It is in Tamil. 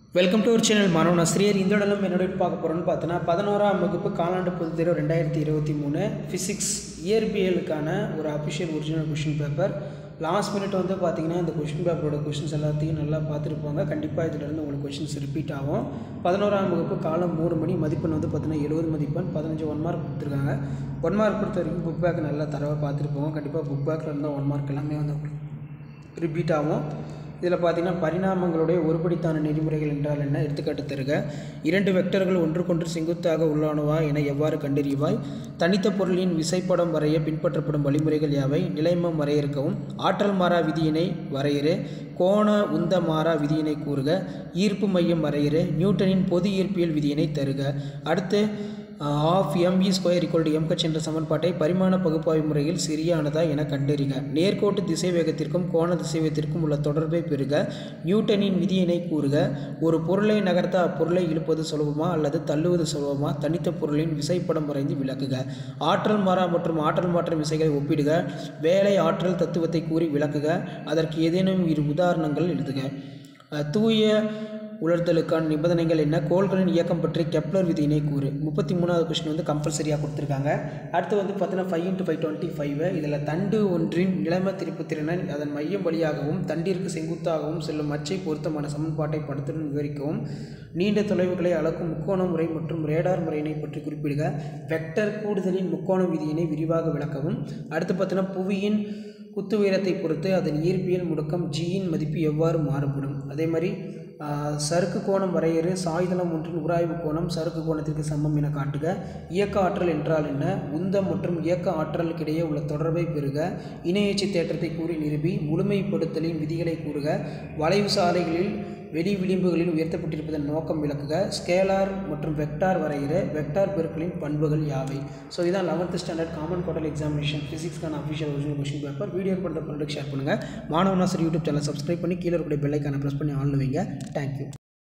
வெல்கம் டு ஒரு சேனல் மாணவன் ஆசிரியர் இந்த இடலும் என்னோட பார்க்க போகிறோன்னு பார்த்தோன்னா பதினோராம் வகுப்பு காலாண்டு பொதுத் தேர்வு ரெண்டாயிரத்தி இருபத்தி மூணு ஃபிசிக்ஸ் இயற்பியலுக்கான ஒரு official original question paper last minute வந்து பார்த்தீங்கன்னா இந்த கொஷின் பேப்பரோட கொஷின்ஸ் எல்லாத்தையும் நல்லா பார்த்துருப்பாங்க கண்டிப்பாக இதிலிருந்து உங்களுக்கு கொஷின்ஸ் ரிப்பீட் ஆகும் பதினோராம் வகுப்பு காலம் மூணு மணி மதிப்பெண் வந்து பார்த்தீங்கன்னா எழுபது மதிப்பெண் பதினஞ்சு ஒன் மார்க் கொடுத்துருக்காங்க ஒன் மார்க் பொறுத்த வரைக்கும் புக் பேக் நல்லா தரவாக பார்த்துருப்போம் கண்டிப்பாக புக் பேக்கில் இருந்தால் ஒன் மார்க் எல்லாமே வந்து ரிப்பீட் ஆகும் இதில் பார்த்தீங்கன்னா பரிணாமங்களுடைய ஒருபடித்தான நெறிமுறைகள் என்றால் என்ன எடுத்துக்காட்டு தருக இரண்டு வெக்டர்கள் ஒன்றுக்கொன்று செங்குத்தாக உள்ளானவா என எவ்வாறு கண்டறிவாய் தனித்த பொருளின் விசைப்படம் வரைய பின்பற்றப்படும் வழிமுறைகள் யாவை நிலைமம் வரையறுக்கவும் ஆற்றல் மாறா விதியினை வரையறு கோண உந்த மாறா விதியினை கூறுக ஈர்ப்பு மையம் வரையறு நியூட்டனின் பொது ஈர்ப்பியல் விதியினை தருக அடுத்து of ME square equal to எம்கச் என்ற சமன்பாட்டை பரிமாண பகுப்பாய்வு முறையில் சரியானதா என கண்டறிக நேர்கோட்டு திசைவேகத்திற்கும் கோண திசைவேகத்திற்கும் உள்ள தொடர்பை பெறுக நியூட்டனின் விதியினை கூறுக ஒரு பொருளை நகர்த்த அப்பொருளை இழுப்பது சுலபமா அல்லது தள்ளுவது சுலபமா தனித்த பொருளின் விசைப்படம் வரைந்து விளக்குக ஆற்றல் மாறா மற்றும் ஆற்றல் மாற்றம் விசைகளை ஒப்பிடுக வேலை ஆற்றல் தத்துவத்தை கூறி விளக்குக அதற்கு ஏதேனும் இரு உதாரணங்கள் எழுதுக அஹ் தூய உலர்த்தலுக்கான நிபந்தனைகள் என்ன கோள்களின் இயக்கம் பற்றி கெப்லர் விதியினை கூறு முப்பத்தி மூணாவது கொஸ்டின் வந்து கம்பல்சரியாக கொடுத்துருக்காங்க அடுத்து வந்து பார்த்தீங்கன்னா five into five twenty five இதில் தண்டு ஒன்றின் நிலைம திருப்பு திறனை அதன் மையம் வழியாகவும் தண்டிற்கு செங்குத்தாகவும் செல்லும் அச்சை பொருத்தமான சமன்பாட்டை படத்துடன் விவரிக்கவும் நீண்ட தொலைவுகளை அளக்கும் முக்கோண முறை மற்றும் ரேடார் முறையினை பற்றி குறிப்பிடுக வெக்டர் கூடுதலின் முக்கோண விதியினை விரிவாக விளக்கவும் அடுத்து பார்த்தீங்கன்னா புவியின் குத்து உயரத்தை பொறுத்து அதன் இயற்பியல் முடுக்கம் ஜியின் மதிப்பு எவ்வாறு மாறுபடும் அதே மாதிரி ஆஹ், சறுக்கு கோணம் வரையறு சாய்தளம் ஒன்றின் உராய்வு கோணம் சறுக்கு கோணத்திற்கு சமம் என காட்டுக இயக்க ஆற்றல் என்றால் என்ன உந்தம் மற்றும் இயக்க ஆற்றலுக்கிடையே உள்ள தொடர்பை பெறுக இணையச்சி தேற்றத்தை கூறி நிரூபி முழுமைப்படுத்தலின் விதிகளை கூறுக வளைவு சாலைகளில் வெளி விளிம்புகளில் உயர்த்தப்பட்டிருப்பதன் நோக்கம் விளக்குக ஸ்கேலார் மற்றும் வெக்டார் வரைகிற வெக்டார் பெருக்களின் பண்புகள் யாவை ஸோ இதான் eleventh standard common quarterly examination ஃபிசிக்ஸ்க்கான official original question paper video பண்ணுற ஃப்ரெண்டுக்கு ஷேர் பண்ணுங்கள் மாணவனாசர் யூடியூப் சேனல் சப்ஸ்கிரைப் பண்ணி கீழே இருக்கக்கூடிய பெல்லைக்கான ப்ரெஸ் பண்ணி ஆன் வைங்க தேங்க்யூ